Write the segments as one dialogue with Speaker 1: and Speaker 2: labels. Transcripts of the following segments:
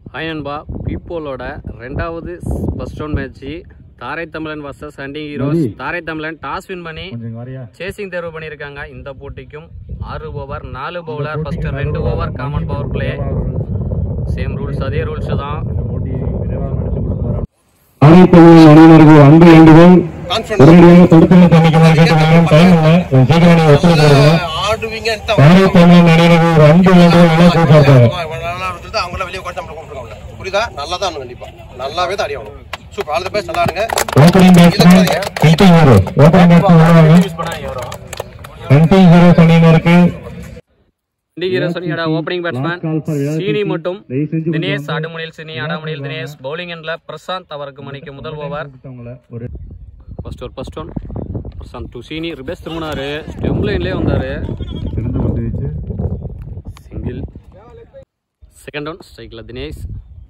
Speaker 1: Hi நண்பா பீப்போலோட ரெண்டாவது first round match தாரை தமிழன் வர்சஸ் ஹண்டிங் ஹீரோஸ் தாரை தமிழன் டாஸ் வின் பண்ணி
Speaker 2: கொஞ்சம் வரையா
Speaker 1: சேசிங் தேர்வு பண்ணியிருக்காங்க இந்த போட்டிக்கும் ஆறு ஓவர் நாலு பவுலர் ஃபர்ஸ்ட் ரெண்டு over common power play same rules அதே ரூல்ஸ் தான்
Speaker 2: இந்த போட்டி விரைவாக நடத்தி கொடுப்பார்
Speaker 3: அனைத்து அணியினருக்கு அன்பு வேண்டுகோள் உடனடியாக தடுப்பு தண்ணிக்குமாறு கேட்டுக்கொள்ளும் டைம் இல்லை கொஞ்சம் சீக்கிரம் நீங்க ஒத்துழைப்பு
Speaker 4: ஆடுவீங்கன்னு
Speaker 3: தாரை தமிழன் அணியினருக்கு ஒரு அன்பு வேண்டுகோள் எல்லாம் கூப்பிட்டாங்க
Speaker 4: அவங்கள வெளியே உட்காந்து நம்மள கூப்பிட்டுருக்காங்க புரியுதா நல்லா தான் ஆடணும் கண்டிப்பா நல்லாவே தான் அடி ஆகணும் சூப்பர் ஆல் தி பெஸ்ட் நல்லா ஆடுங்க
Speaker 3: opening batsman helping hero opening batsman வருவாங்க ஹெல்பிங் ஹீரோஸ் அணியினருக்கு
Speaker 1: ஹண்டிங் ஹீரோஸ் அணியோட opening batsman
Speaker 3: call for Yadav
Speaker 1: சீனி
Speaker 3: Singh.
Speaker 1: மட்டும்
Speaker 3: தயவு செஞ்சு
Speaker 1: தினேஷ் ஆடுமுனையில் சீனி ஆடாமுனையில் தினேஷ் பவுலிங் எண்ட்ல பிரசாந்த் அவருக்கு மணிக்கு முதல் ஓவர்
Speaker 2: கொடுத்தவங்கள ஒரு
Speaker 1: first over first one Prashanth to Seeni ரிபேஸ் திரும்பினாரு ஸ்டெம் லைன்லேயே வந்தாரு
Speaker 2: சிறந்து வந்து வச்சு
Speaker 1: சிங்கிள் செகண்ட் ஒன் ஸ்ட்ரைக்கில் தினேஷ்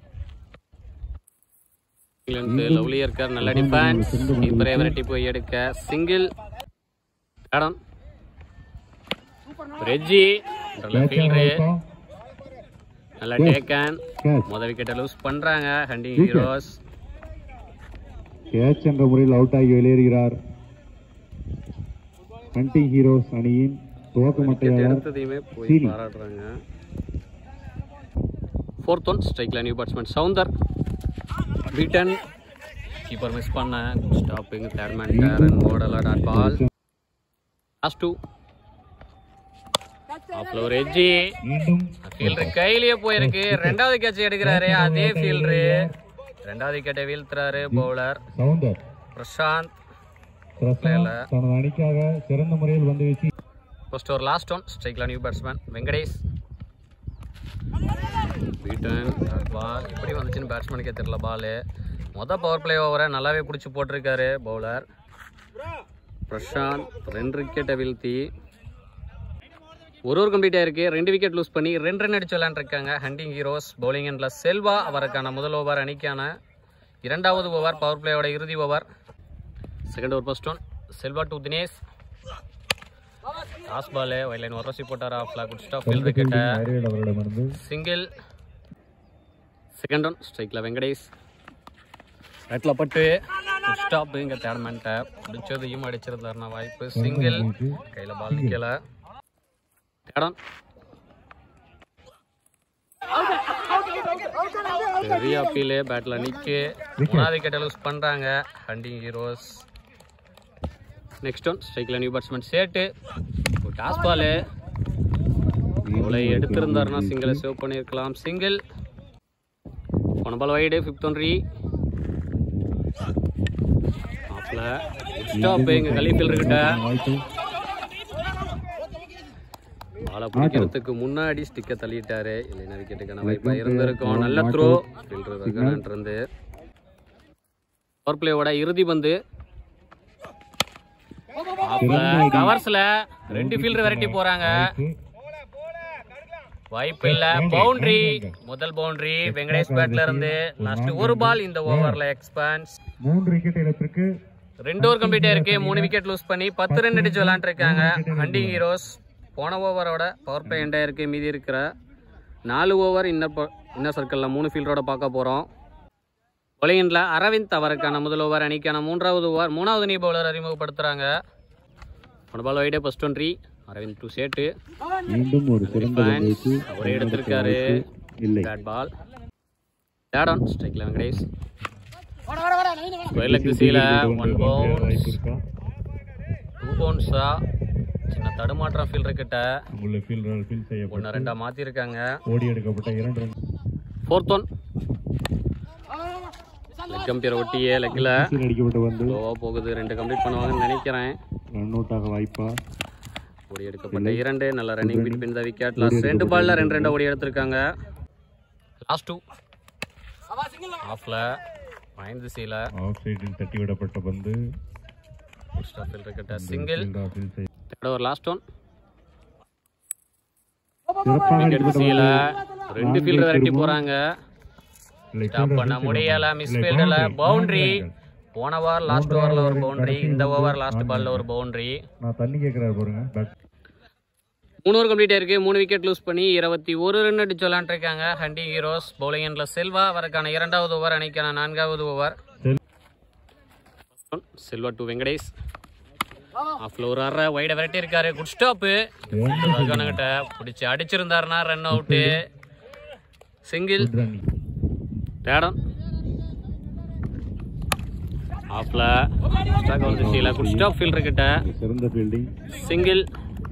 Speaker 1: இங்கிலாந்து லவ்லியா இருக்கார் நல்ல டிஃபென்ஸ் கீப்பரே விரட்டி போய் எடுக்க சிங்கிள் ஆடம் ரெஜ்ஜி நல்ல ஃபீல்டரு நல்ல டேக்கன் முத விக்கெட்டை லூஸ் பண்றாங்க ஹண்டிங் ஹீரோஸ்
Speaker 3: கேட்ச் என்ற முறையில் அவுட் ஆகி வெளியேறுகிறார் ஹண்டிங் ஹீரோஸ் அணியின் துவக்க
Speaker 1: விக்கெட்
Speaker 3: மட்டையாளர்
Speaker 1: எடுத்ததையுமே போய்
Speaker 3: சீனி.
Speaker 1: பாராட்டுறாங்க ஃபோர்த் ஒன் ஸ்ட்ரைக்ல new batsman Soundar beaten keeper miss பண்ண ஸ்டாப்பிங் தேர்ட் மேன் ரன் ஓடல டாட் பால் லாஸ்ட் டூ ஆப்ல ஒரு எஜ்ஜி
Speaker 3: மீண்டும்
Speaker 1: ஃபீல்டர் கையிலேயே போயிருக்கு ரெண்டாவது கேட்ச் எடுக்கிறாரு அதே ஃபீல்டரு ரெண்டாவது விக்கெட்டை வீழ்த்துறாரு பவுலர்
Speaker 3: சவுந்தர்
Speaker 1: பிரசாந்த்
Speaker 3: பிரசாந்த் தனது அணிக்காக சிறந்த முறையில் வந்து வீசி
Speaker 1: ஃபர்ஸ்ட் ஒரு லாஸ்ட் ஒன் ஸ்ட்ரைக்ல new batsman Venkatesh beaten ball எப்படி வந்துச்சுன்னு பேட்ஸ்மேனுக்கே தெரியல பால் மொதல் பவர் பிளே ஓவரை நல்லாவே பிடிச்சி போட்டிருக்காரு பவுலர் பிரசாந்த் ரெண்டு விக்கெட்டை வீழ்த்தி ஒரு ஒரு கம்ப்ளீட் ஆயிருக்கு ரெண்டு விக்கெட் லூஸ் பண்ணி ரெண்டு ரன் அடிச்சு விளையாண்டுருக்காங்க ஹண்டிங் ஹீரோஸ் பவுலிங் எண்ட்ல செல்வா அவருக்கான முதல் ஓவர் அணிக்கான இரண்டாவது ஓவர் பவர் பிளேயோட இறுதி over second over first one Selva to Dinesh last ball வைலைன் ஒரசி போட்டார் ஆஃப்ல குடிச்சிட்டா ஃபீல்ட் விக்கெட்டை
Speaker 2: அறிவியல் அவரிடமிருந்து
Speaker 1: சிங்கிள் செகண்ட் ஒன் ஸ்ட்ரைக்கில் வெங்கடேஷ் ரைட்டில் பட்டு ஸ்டாப் இங்கே தேர்மெண்ட்டை பிடிச்சதையும் அடிச்சிருந்தாருனா வாய்ப்பு சிங்கிள் கையில் பால் நிற்கல தேடம் பெரிய அப்பீலு பேட்டில் நிற்க மூணாவது விக்கெட்டை லூஸ் பண்ணுறாங்க ஹண்டிங் ஹீரோஸ் நெக்ஸ்ட் ஒன் ஸ்ட்ரைக்கில் நியூ பேட்ஸ்மேன் சேட்டு ஒரு டாஸ் பாலு இவ்வளோ எடுத்திருந்தாருன்னா சிங்கிளை சேவ் பண்ணியிருக்கலாம் சிங்கிள் போன பால் வைடு ஃபிஃப்த் ஒன் ரீ ஆஃப்ல ஸ்டாப் இங்கே கலிஃபில் இருக்கிட்ட
Speaker 3: வாய்ப்பு
Speaker 1: பாலை பிடிக்கிறதுக்கு முன்னாடி ஸ்டிக்கை தள்ளிட்டாரு இல்லைன்னா விக்கெட்டுக்கான வாய்ப்பாக இருந்திருக்கும் நல்ல த்ரோ ஃபீல்டர் ரகனன் இருந்து பவர் பிளேயோட இறுதி பந்து கவர்ஸ்ல ரெண்டு ஃபீல்டர் விரட்டி போறாங்க வாய்ப்பு இல்ல பவுண்டரி முதல் பவுண்டரி வெங்கடேஷ் பேட்ல இருந்து லாஸ்ட் ஒரு பால் இந்த ஓவர்ல எக்ஸ்பான்ஸ்
Speaker 3: மூன்று விக்கெட் இழப்பிற்கு
Speaker 1: ரெண்டு ஓவர் கம்ப்ளீட் ஆயிருக்கு மூணு விக்கெட் லூஸ் பண்ணி பத்து ரன் அடிச்சு விளாண்டுருக்காங்க ஹண்டிங் ஹீரோஸ் போன ஓவரோட பவர் பிளே எண்ட் ஆயிருக்கு மீதி இருக்கிற நாலு ஓவர் இன்னர் இன்னர் சர்க்கிளில் மூணு ஃபீல்டரோட பார்க்க போகிறோம் ஒலியனில் அரவிந்த் அவருக்கான முதல் ஓவர் அணிக்கான மூன்றாவது ஓவர் மூணாவது நீ பவுலர் அறிமுகப்படுத்துகிறாங்க போன பால் வைடே ஃபர்ஸ்ட் ஒன் ரீ அரவிந்த் டூ சேட்டு
Speaker 3: மீண்டும் ஒரு சிறந்த
Speaker 1: Fans, அவரே எடுத்திருக்காரு
Speaker 3: இல்லை
Speaker 1: பேட் பால் தேர்ட் ஆன் ஸ்ட்ரைக்கில் வெங்கடேஷ் ஸ்கொயர் லெக் திசையில் ஒன் பவுன்ஸ்
Speaker 3: வாய்ப்பு இருக்கா
Speaker 1: டூ பவுன்ஸா சின்ன தடுமாற்றம் ஃபீல்டர் கிட்ட
Speaker 2: உங்களை ஃபீல்டர் ஃபீல் செய்யப்பட்டு
Speaker 1: ஒன்று ரெண்டா மாற்றிருக்காங்க
Speaker 2: ஓடி எடுக்கப்பட்ட இரண்டு ரன்
Speaker 1: ஃபோர்த் ஒன் லெக் கம்பியரை ஒட்டியே லெக்கில்
Speaker 3: சீர் அடிக்கப்பட்டு வந்து
Speaker 1: ஸ்லோவாக போகுது ரெண்டு கம்ப்ளீட் பண்ணுவாங்கன்னு நினைக்கிறேன்
Speaker 3: ரன் அவுட் ஆக வாய்ப்பா
Speaker 1: ஓடி எடுக்கப்பட்ட இரண்டு நல்ல running between the wicket last ரெண்டு பால்ல ரெண்டு ரெண்டா ஓடி எடுத்திருக்காங்க லாஸ்ட் டூ ஆஃப்ல ஐந்து சீல
Speaker 2: ஆஃப் சைடில் தட்டி விடப்பட்ட பந்து
Speaker 1: ஃபீல்டர் கிட்ட சிங்கிள்
Speaker 2: ஃபீல்டர் ஃபீல் செய்ய
Speaker 1: தேர்ட் ஓவர் லாஸ்ட் ஒன்
Speaker 3: சிறப்பாக
Speaker 1: விக்கெட்
Speaker 3: அடிக்கப்பட்ட
Speaker 1: திசையில
Speaker 3: வந்து
Speaker 1: ரெண்டு ஃபீல்டர் விரட்டி போறாங்க
Speaker 2: இல்லை
Speaker 1: ஸ்டாப் பண்ண முடியல மிஸ் ஃபீல்டில் பவுண்டரி போன ஓவர் லாஸ்ட் ஓவரில் ஒரு பவுண்டரி இந்த ஓவர் லாஸ்ட் பால்ல ஒரு பவுண்டரி
Speaker 2: நான் தண்ணி கேட்குறாரு பாருங்க பட்
Speaker 1: மூணு ஓவர் கம்ப்ளீட் ஆயிருக்கு மூணு விக்கெட் லூஸ் பண்ணி இருபத்தி ஒரு ரன் அடிச்சு விளாண்டுருக்காங்க ஹண்டிங் ஹீரோஸ் பவுலிங் எண்ட்ல செல்வா அவருக்கான இரண்டாவது ஓவர் அணிக்கான நான்காவது ஓவர் செல்வா டு வெங்கடேஷ் ஆஃப்ல ஒரு அரை வைட விரட்டி இருக்காரு குட் ஸ்டாப்பு கிட்ட பிடிச்சி அடிச்சிருந்தாருன்னா ரன் அவுட்டு சிங்கிள் தேடம் ஆஃப்ல ஸ்டாக் வந்து சீல குட் ஸ்டாப் ஃபீல்டர் கிட்ட
Speaker 2: சிறந்த fielding
Speaker 1: single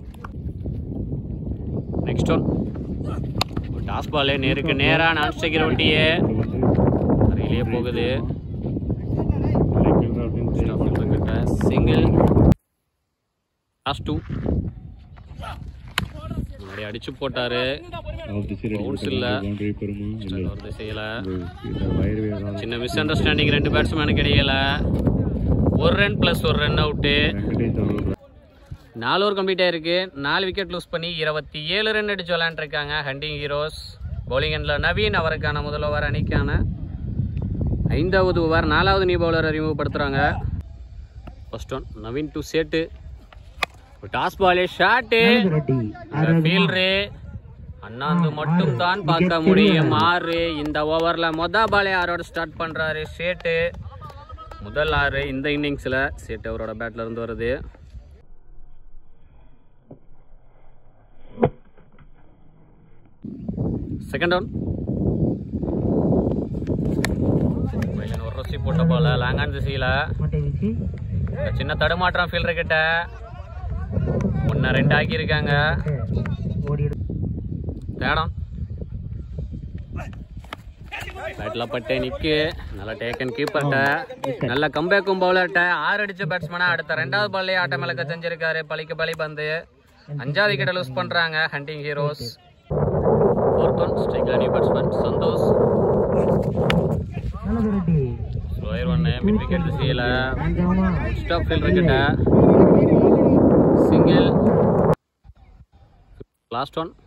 Speaker 1: next one toss ball நேருக்கு நேரா நான் ஸ்ட்ரைக்கர் ஒட்டியே அருகிலேயே போகுது ஸ்டாப் ஃபீல்டர் கிட்ட சிங்கிள் லாஸ்ட் டூ முன்னாடி அடிச்சு போட்டாரு Bounce இல்ல.
Speaker 2: பவுண்டரி பெறுமா இல்லை
Speaker 1: ஒரு திசையில
Speaker 2: இந்த வயர் வேகம்
Speaker 1: சின்ன மிஸ் அண்டர்ஸ்டாண்டிங் ரெண்டு பேட்ஸ்மேனுக்கு இடையில ஒரு ரன் பிளஸ் ஒரு ரன் அவுட்டு
Speaker 2: வெங்கடேஷ் அவர்கள்
Speaker 1: நாலு ஓவர் கம்ப்ளீட் ஆயிருக்கு நாலு விக்கெட் லூஸ் பண்ணி இருபத்தி ஏழு ரன் அடிச்சு விளையாண்டுருக்காங்க ஹண்டிங் ஹீரோஸ் பவுலிங் எண்டில் நவீன் அவருக்கான முதல் ஓவர் அணிக்கான ஐந்தாவது ஓவர் நாலாவது நியூ பவுலர் அறிமுகப்படுத்துகிறாங்க first one Naveen to Settu toss பாலே ஷாட்டு ஃபீல்டரு அண்ணாந்து மட்டும் தான் பார்க்க முடியும் ஆறு இந்த ஓவர்ல மொத பாலே யாரோட ஸ்டார்ட் பண்றாரு சேட்டு முதல் ஆறு இந்த இன்னிங்ஸ்ல சேட்டு அவரோட பேட்ல இருந்து வருது செகண்ட் டவுன் ஒரு ரசி போட்ட போல லாங்கான் திசையில சின்ன தடுமாற்றம் ஃபீல்டர் கிட்ட ஒன்னு ரெண்டு ஆக்கியிருக்காங்க தேடம் பேட்ல பட்டு நிக்கு நல்ல டேக்கன் கீப்பர்ட்ட நல்ல கம்பேக்கும் பவுலர்ட்ட ஆறு அடிச்ச பேட்ஸ்மேனா அடுத்த ரெண்டாவது பால்லே ஆட்டம் இழக்க செஞ்சிருக்காரு பலிக்கு பலி பந்து அஞ்சாவது விக்கெட்டை லூஸ் பண்றாங்க ஹண்டிங் ஹீரோஸ் ஃபோர்த் ஒன் ஸ்ட்ரைக்ல நியூ பேட்ஸ்மேன் சந்தோஷ் ஸ்லோயர் ஒன்னு மிட் விக்கெட் திசையில ஸ்டாப் ஃபீல்டர் கிட்ட single last one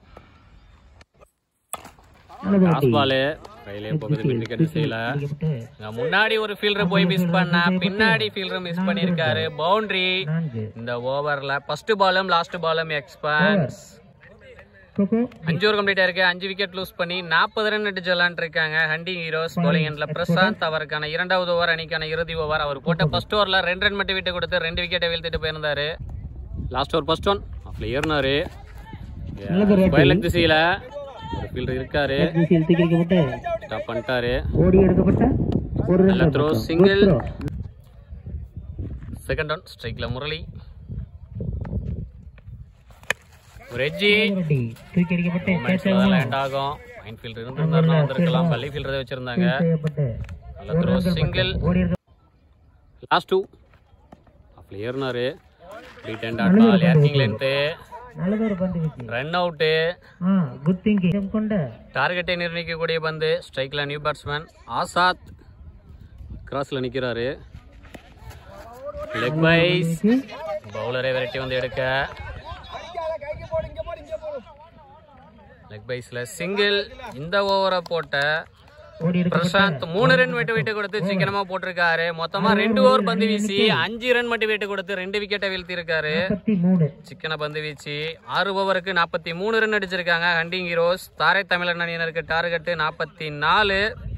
Speaker 1: last ball கையிலே போகுது மிட் விக்கெட் திசையில இங்க முன்னாடி ஒரு ஃபீல்டர் போய் மிஸ் பண்ணா பின்னாடி ஃபீல்டர் மிஸ் பண்ணிருக்காரு பவுண்டரி இந்த ஓவர்ல ஃபர்ஸ்ட் பாலும் லாஸ்ட் பாலும் எக்ஸ்பான்ஸ் அஞ்சு ஓவர் கம்ப்ளீட் ஆயிருக்கு அஞ்சு விக்கெட் லூஸ் பண்ணி நாற்பது ரன் அடிச்சு விளாண்டுருக்காங்க ஹண்டிங் ஹீரோஸ் bowling எண்ட்ல பிரசாந்த் அவருக்கான இரண்டாவது ஓவர் அணிக்கான இறுதி ஓவர் அவர் போட்ட ஃபர்ஸ்ட் ஓவர்ல ரெண்டு ரன் மட்டும் விட்டு கொடுத்து ரெண்டு விக்கெட்டை வீழ்த்திட்டு போயிருந்தாரு லாஸ்ட் ஓவர் ஃபர்ஸ்ட் ஒன் அப்பல ஏறினாரு வயலட் திசையில ஒரு ஃபீல்டர் இருக்காரு ஸ்டாப் பண்ணிட்டாரு
Speaker 3: ஓடி எடுக்கப்பட்ட ஒரு
Speaker 1: நல்ல த்ரோ சிங்கிள் செகண்ட் ஒன் ஸ்ட்ரைக்ல முரளி ஒரு எஜ்ஜி
Speaker 3: தூக்கி அடிக்கப்பட்டு
Speaker 1: மூமெண்ட்ஸ்ல தான் லேண்ட் ஆகும் மைன் ஃபீல்டர் இருந்திருந்தாருன்னா வந்திருக்கலாம் பள்ளி ஃபீல்டர் வச்சிருந்தாங்க
Speaker 3: செய்யப்பட்டு
Speaker 1: நல்ல த்ரோ சிங்கிள்
Speaker 3: ஓடி இருக்க
Speaker 1: லாஸ்ட் டூ அப்படி ஏறினாரு ரீட் அண்ட் ஆட் பால் ஏர்க்கிங் லென்த்து
Speaker 3: நல்லதொரு பந்து வீச்சு
Speaker 1: ரன் அவுட்டு
Speaker 3: ஆ குட் திங்கிங் கொண்ட
Speaker 1: டார்கெட்டை நிர்ணயிக்கக்கூடிய பந்து ஸ்ட்ரைக்ல நியூ பேட்ஸ்மேன் ஆசாத் கிராஸ்ல நிக்கிறாரு லெக் வைஸ் பவுலரை விரட்டி வந்து எடுக்க லெக் பைஸ்ல சிங்கிள் இந்த ஓவரை போட்ட
Speaker 3: ஓடி இருக்க
Speaker 1: பிரசாந்த் மூணு ரன் விட்டு விட்டு கொடுத்து சீக்கிரமா போட்டிருக்காரு மொத்தமா ரெண்டு ஓவர் பந்து வீசி அஞ்சு ரன் மட்டும் விட்டு கொடுத்து ரெண்டு விக்கெட்டை வீழ்த்தி இருக்காரு
Speaker 3: முப்பத்தி மூணு
Speaker 1: சிக்கன பந்து வீச்சு ஆறு ஓவருக்கு நாற்பத்தி மூணு ரன் அடிச்சிருக்காங்க ஹண்டிங் ஹீரோஸ் தாரை தமிழன் அணியினருக்கு டார்கெட் நாற்பத்தி நாலு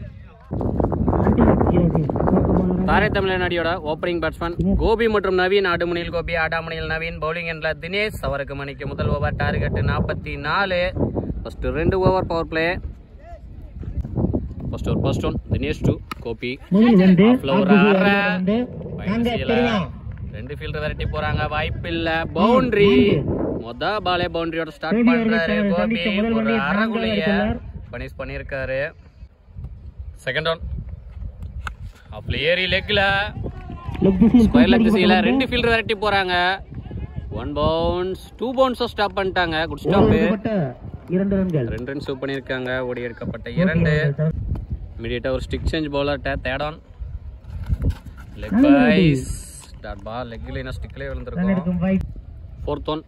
Speaker 1: தாரை தமிழன் அணியோட ஓப்பனிங் பேட்ஸ்மேன் கோபி மற்றும் நவீன் ஆடுமுனையில் கோபி ஆடாமுனையில் நவீன் பவுலிங் எண்ட்ல தினேஷ் அவருக்கு மணிக்கு முதல் ஓவர் டார்கெட் நாற்பத்தி நாலு ஃபர்ஸ்ட் ரெண்டு over power play first over first one Dinesh to Gopi
Speaker 3: முதல் வந்து
Speaker 1: Off-ல ஒரு அரை.
Speaker 3: வந்து நாங்க
Speaker 1: பயணசீல.
Speaker 3: தெரியும்
Speaker 1: ரெண்டு ஃபீல்டர் விரட்டி போறாங்க வாய்ப்பு இல்ல பவுண்டரி மொத பாலே பவுண்டரியோட ஸ்டார்ட்
Speaker 3: கோபி
Speaker 1: பண்றாரு
Speaker 3: அவர்கள்
Speaker 1: கோபி
Speaker 3: சந்தித்த முதல்
Speaker 1: ஒரு
Speaker 3: பந்தை
Speaker 1: அரைகுழிய
Speaker 3: நான்காவது
Speaker 1: பனிஷ் பண்ணிருக்காரு செகண்ட் ரவுண்ட் அப்பல ஏறி லெக்ல
Speaker 3: லெக் திசையில்
Speaker 1: ஸ்கொயர் லெக் திசையில ரெண்டு ஃபீல்டர் விரட்டி போறாங்க ஒன் பவுன்ஸ் டூ பவுன்ஸும் ஸ்டாப் பண்ணிட்டாங்க குட் ஸ்டாப்
Speaker 3: எடுக்கப்பட்ட இரண்டு ரன்கள்
Speaker 1: ரெண்டு ரன் சூப் பண்ணிருக்காங்க ஓடி எடுக்கப்பட்ட இரண்டு இமீடியட்டா ஒரு ஸ்டிக் சேஞ்ச் பவுலர்ட்ட தேடான் லெக் பைஸ் டாட் பால் லெக்ல என்ன ஸ்டிக்லயே
Speaker 3: ரன்
Speaker 1: விழுந்திருக்கும்
Speaker 3: எடுக்கும் வாய்ப்பு
Speaker 1: ஃபோர்த் ஒன்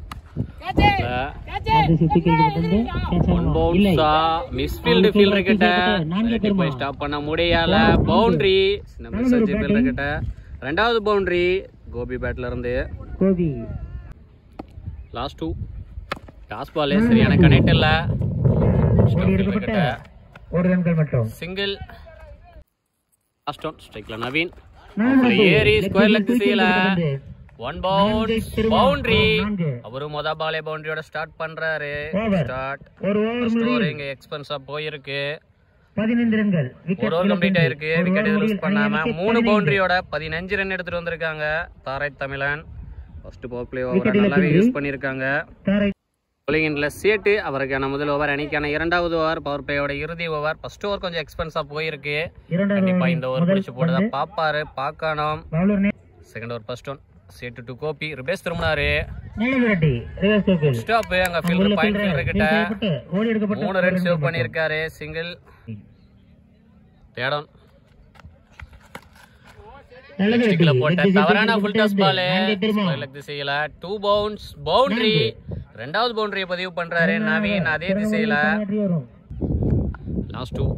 Speaker 3: திசை தூக்கி அடிக்கப்பட்டது catch
Speaker 1: ஒன்
Speaker 3: ஆகும்.
Speaker 1: பவுன்ஸா மிஸ்ஃபீல்டு ஃபீல்டர் கிட்ட
Speaker 3: நான்கு
Speaker 1: ரெட்டி
Speaker 3: பெருமா.
Speaker 1: போய் ஸ்டாப் பண்ண முடியல பவுண்டரி சின்ன மிஸ் ஆச்சு ஃபீல்டர் கிட்ட ரெண்டாவது பவுண்டரி கோபி பேட்ல இருந்து
Speaker 3: Gopi
Speaker 1: last two toss ball சரியான கனெக்ட் இல்ல
Speaker 3: ஓடி எடுக்கப்பட்ட ஒரு ரன்கள் மட்டும்
Speaker 1: சிங்கிள் லாஸ்ட் ஒன் ஸ்ட்ரைக்ல நவீன்
Speaker 3: நான்கு
Speaker 1: ஏறி ஸ்கொயர் லெக்
Speaker 3: தூக்கி
Speaker 1: திசையில
Speaker 3: எறியப்பட்டது.
Speaker 1: ஒன் பவுண்ட் பவுண்டரி
Speaker 3: நான்கு.
Speaker 1: அவரு மொத பாலே பவுண்டரியோட ஸ்டார்ட் பண்றாரு
Speaker 3: Over.
Speaker 1: ஸ்டார்ட்
Speaker 3: ஒரு ஓவர்
Speaker 1: ஃபர்ஸ்ட்
Speaker 3: முடிவில்
Speaker 1: ஓவர் இங்க எக்ஸ்பென்ஸா போயிருக்கு
Speaker 3: பதினைந்து ரன்கள்
Speaker 1: ஒரு ஓவர் கம்ப்ளீட் ஆயிருக்கு விக்கெட் யூஸ் பண்ணாம மூணு பவுண்டரியோட பதினஞ்சு ரன் எடுத்துட்டு வந்திருக்காங்க Tharai Tamizhan first power play over நல்லாவே யூஸ் பண்ணிருக்காங்க
Speaker 3: தாரை
Speaker 1: bowling சேட்டு அவருக்கான முதல் ஓவர் அணிக்கான இரண்டாவது ஓவர் பவர் பிளேயோட இறுதி ஓவர் ஃபர்ஸ்ட் ஓவர் கொஞ்சம் எக்ஸ்பென்ஸா போயிருக்கு
Speaker 3: இரண்டாவது
Speaker 1: கண்டிப்பா இந்த ஓவர்
Speaker 3: முதல்
Speaker 1: பிடிச்சு போட்டதா பாப்பாரு பார்க்கணும்
Speaker 3: பவுலர் நே-
Speaker 1: second over first one Settu to Gopi ரிபேஸ் திரும்பினாரு
Speaker 3: நல்ல விரட்டி ரிவர்ஸ் சர்க்கிள்
Speaker 1: ஸ்டாப் அங்க ஃபீல்டர் பாயிண்ட் ஃபீல்டர் கிட்ட
Speaker 3: செய்யப்பட்டு ஓடி எடுக்கப்பட்ட
Speaker 1: மூணு ரன் சேவ் பண்ணிருக்காரு சிங்கிள் தேடம்
Speaker 3: நல்ல விரட்டி
Speaker 1: ஸ்டிக்ல போட்ட
Speaker 3: வெற்றி
Speaker 1: தவறான
Speaker 3: செய்யப்பட்டு
Speaker 1: ஃபுல் டாஸ் பால்
Speaker 3: நான்கு திரும்ப.
Speaker 1: திசையில டூ பவுன்ஸ் பவுண்டரி ரெண்டாவது பவுண்டரியை பதிவு பண்றாரு நவீன் அதே திசையில
Speaker 3: வெற்றி வரும்
Speaker 1: last two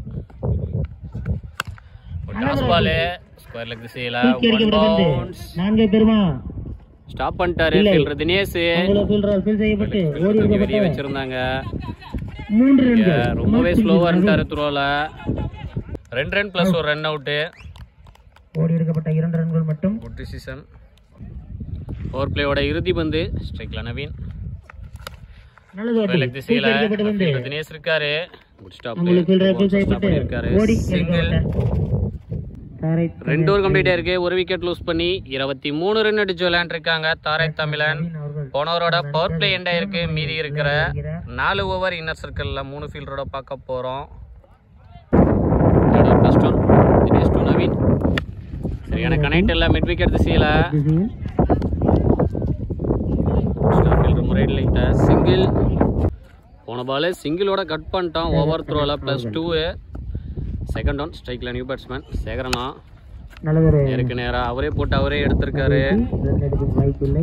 Speaker 1: toss ball square leg திசையில
Speaker 3: தூக்கி
Speaker 1: ஒன்
Speaker 3: எறியப்பட்டது
Speaker 1: பவுன்ஸ்
Speaker 3: நான்கு பெருமா
Speaker 1: ஸ்டாப் பண்ணிட்டாரு ஃபீல்டர் தினேஷ்
Speaker 3: அவ்வளவு ஃபீல்டர் ஃபீல் செய்யப்பட்டு ஓடி
Speaker 1: தூக்கி வெளியே
Speaker 3: எடுக்கப்பட்ட
Speaker 1: வச்சிருந்தாங்க
Speaker 3: மூன்று
Speaker 1: இங்க
Speaker 3: ரன்கள்
Speaker 1: ரொம்பவே ஸ்லோவா இருந்தாரு த்ரோல ரெண்டு ரன் பிளஸ் ஒரு ரன் அவுட்
Speaker 3: ஓடி எடுக்கப்பட்ட இரண்டு ரன்கள் மட்டும்
Speaker 1: குட் டிசிஷன் பவர் பிளேயோட இறுதி பந்து ஸ்ட்ரைக்ல நவீன்
Speaker 3: நல்லது ஓடி
Speaker 1: லெக் திசையில
Speaker 3: தூக்கி எறியப்பட்ட பந்து
Speaker 1: fielder தினேஷ் இருக்காரு குட் ஸ்டாப்
Speaker 3: உங்களுக்கு ஃபீல்டர் ஃபீல் செய்யப்பட்டு
Speaker 1: பண்ணிருக்காரு
Speaker 3: ஓடி
Speaker 1: சிங்கிள்
Speaker 3: எடுக்கப்பட்ட தாரை
Speaker 1: ரெண்டு ஓவர் கம்ப்ளீட் ஆயிருக்கு ஒரு விக்கெட் லூஸ் பண்ணி இருபத்தி மூணு ரன் அடிச்சு விளையாண்டுருக்காங்க தாரை தமிழன்
Speaker 3: அவர்கள்
Speaker 1: போன ஓவரோட பவர் பிளே எண்ட் ஆயிருக்கு மீதி இருக்கிற நாலு ஓவர் இன்னர் சர்க்கிள்ல மூணு ஃபீல்டரோட பார்க்க போறோம் first one Dinesh to Naveen சரியான கனெக்ட் இல்ல மிட் விக்கெட் திசையில
Speaker 3: திசையில்
Speaker 1: ஃபீல்டர் முறையில் லைட்டா சிங்கிள் போன பால் சிங்கிளோட கட் பண்ணிட்டான் ஓவர் த்ரோல ப்ளஸ் டூ செகண்ட் ஒன் ஸ்ட்ரைக்ல நியூ பேட்ஸ்மேன் சேகரனா
Speaker 3: நல்லதொரு
Speaker 1: நேருக்கு நேரா அவரே போட்டு அவரே எடுத்திருக்காரு
Speaker 3: ரன் எடுக்கும் வாய்ப்பில்லை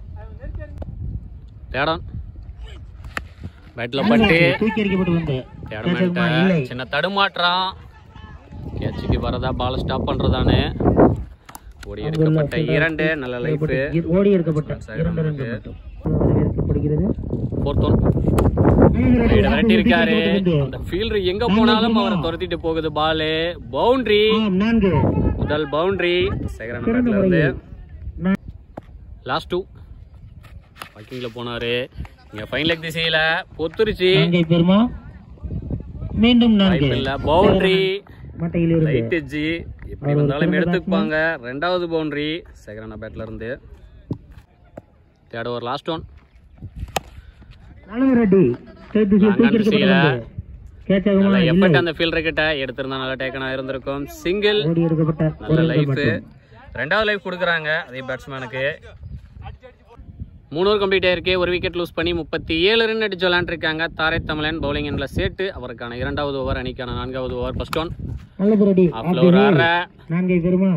Speaker 1: தேடான் பேட்ல பட்டு
Speaker 3: தூக்கி எறிக்கப்பட்டு வந்து
Speaker 1: தேடமாட்ட
Speaker 3: இல்லை
Speaker 1: சின்ன தடுமாற்றம் கேட்சுக்கு வரதா பால் ஸ்டாப் பண்றதானு ஓடி எடுக்கப்பட்ட இரண்டு நல்ல லைஃப்
Speaker 3: இரு- ஓடி எடுக்கப்பட்ட இரண்டு ரன்கள் மட்டும் வரவேற்கப்படுகிறது
Speaker 1: ஃபோர்த் ஒன் விரட்டி இருக்காரு அந்த ஃபீல்டர் எங்க போனாலும் அவரை துரத்திட்டு போகுது பாலு பவுண்டரி
Speaker 3: ஆம், நான்கு
Speaker 1: முதல் பவுண்டரி சேகரன் பேட்ல இருந்து
Speaker 3: நா-
Speaker 1: லாஸ்ட் டூ வாக்கிங்ல போனாரு இங்க ஃபைன் லெக் திசையில பொத்துருச்சு
Speaker 3: நான்கை பெருமா மீண்டும் நான்கு
Speaker 1: வாய்ப்பு இல்ல பவுண்டரி
Speaker 3: மட்டையில் இருந்து
Speaker 1: லைட் எட்ஜி எப்படி வந்தாலும் எடுத்துப்பாங்க ரெண்டாவது பவுண்டரி சேகரன் பேட்ல இருந்து தேர்ட் ஓவர் லாஸ்ட் ஒன்
Speaker 3: நல்ல ரெட்டி ஸ்டேட் திசையில்
Speaker 1: நான்காம்
Speaker 3: தூக்கி
Speaker 1: திசையில
Speaker 3: எடுக்கப்பட்ட கேட்ச் ஆகுமா
Speaker 1: நல்ல
Speaker 3: இல்லை
Speaker 1: எஃபர்ட் அந்த ஃபீல்டர் கிட்ட எடுத்திருந்தா நல்லா டேக்கனா இருந்திருக்கும் சிங்கிள்
Speaker 3: ஓடி எடுக்கப்பட்ட
Speaker 1: நல்ல லைஃப் ரெண்டாவது லைஃப் கொடுக்குறாங்க அதே பேட்ஸ்மேனுக்கு மூணு ஓவர் கம்ப்ளீட் ஆயிருக்கு ஒரு விக்கெட் லூஸ் பண்ணி முப்பத்தி ஏழு ரன் அடிச்சு விளையாண்டுருக்காங்க தாரை தமிழன் பவுலிங் எண்ட்ல சேட்டு அவருக்கான இரண்டாவது ஓவர் அணிக்கான நான்காவது ஓவர் ஃபர்ஸ்ட் ஒன்
Speaker 3: நல்லது ரெட்டி
Speaker 1: ஆஃப்ல ஒரு ஆற
Speaker 3: நான்கை பெருமா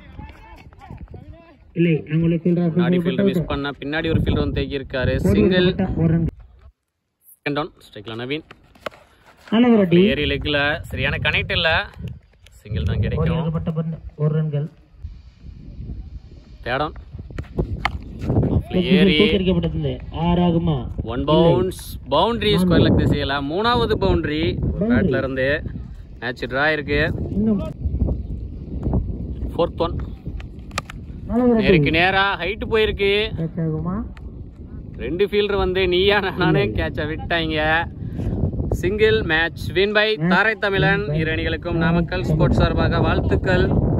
Speaker 3: இல்லை அங்குள்ள ஃபீல்டர்
Speaker 1: முன்னாடி ஃபீல்டர் மிஸ் பண்ண பின்னாடி ஒரு ஃபீல்டர் வந்து தேக்கி இருக்காரு சிங்கிள்
Speaker 3: ஒரு ரன்
Speaker 1: செகண்ட் ஒன் ஸ்ட்ரைக்ல நவீன்
Speaker 3: நல்லது ரெட்டி
Speaker 1: ஏரி லெக்ல சரியான கனெக்ட் இல்ல சிங்கிள் தான் கிடைக்கும்
Speaker 3: எடுக்கப்பட்ட பந்து ஒரு ரன்கள்
Speaker 1: தேடம் ஏறி
Speaker 3: தூக்கரிக்கப்பட்டது ஆறாகுமா
Speaker 1: one bounce boundary square leg திசையில மூணாவது பவுண்டரி பேட்ல இருந்து மேட்ச் டிரா இருக்கு
Speaker 3: இன்னும்
Speaker 1: ஃபோர்த் ஒன்
Speaker 3: நல்லது
Speaker 1: நேருக்கு நேரா ஹைட் போயிருக்கு
Speaker 3: கேட்ச் ஆகுமா
Speaker 1: ரெண்டு ஃபீல்டர் வந்து நீயா நானே கேட்ச விட்டாங்க சிங்கிள் மேட்ச் வின் பை தாரை தமிழன் இரு அணிகளுக்கும் நாமக்கல் ஸ்போர்ட்ஸ் சார்பாக வாழ்த்துக்கள்